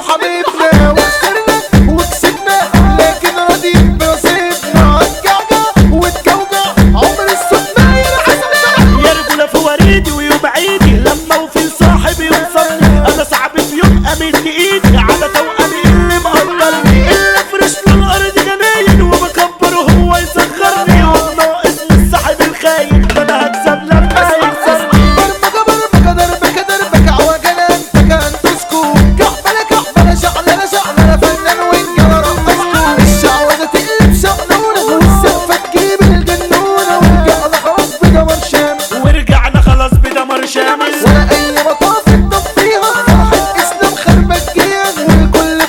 حبيبنا وخسرنا وكسبنا لكن راضيين بنصيبنا اتجعجع واتجوجع عمر الصوت ما يرحمنا يا رجولة في وريدي ويبعيدي لما وفي صاحبي يوصلني انا صعب في يوم امد ايدي على توأمي اللي مقدرني اللي فرش له الارض جناين وبكبر وهو يصغرني والناقص من صاحب الخاين ده انا هكسب لما يكسرني برمجة برمجة دربكة دربكة عوجلة انت كان تسكو كحبلة كحبلة شعللة شعللة فنان وانجلة رقصكو الشعوذة تقلب شقلونة والسقفة تجيب الجنونة ورجعنا خلاص بدمر شامل ورجعنا خلاص بدمر شامل ولا اي مطاف تطفيها فرحة اسلام خربت جيها والكل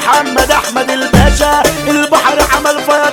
محمد احمد الباشا البحر عمل فيضان